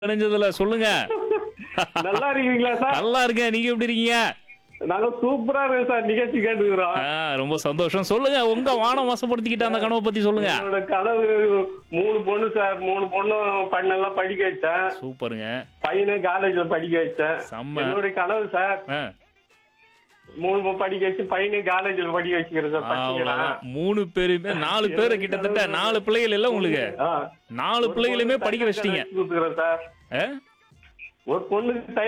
இணைஞ்சதுல சொல்லுங்க நல்லா இருக்கீங்களா சார் நல்லா இருக்கேன் நீங்க எப்படி இருக்கீங்க நாங்க சூப்பரா இருக்கோம் சார் நிகழ்ச்சி கேட்டுக்கிறோம் ஆ, ரொம்ப சந்தோஷம் சொல்லுங்க உங்க வானம் வசப்படுத்திக்கிட்ட அந்த கனவை பத்தி சொல்லுங்க என்னோட கனவு மூணு பொண்ணு சார் மூணு பொண்ணும் பண்ணெல்லாம் படிக்க வச்சேன் சூப்பருங்க பையனை காலேஜ்ல படிக்க வச்சேன் செம்ம என்னுடைய கனவு சார் ஆ, மூணு பொண்ணு படிக்க வச்சு பையனை காலேஜ்ல படிக்க வச்சுக்கிறேன் சார் படிச்சுக்கிறேன் அவ்வளவுதான். மூணு பேருமே நாலு பேரை கிட்டத்தட்ட நாலு பிள்ளைகள் இல்ல உங்களுக்கு ஆ. நாலு ஒரு பிள்ளைகளுமே பொண்ணு படிக்க வச்சிட்டீங்க கொடுத்துக்கிறேன் சார் ஆ? ஒரு பொண்ணுக்கு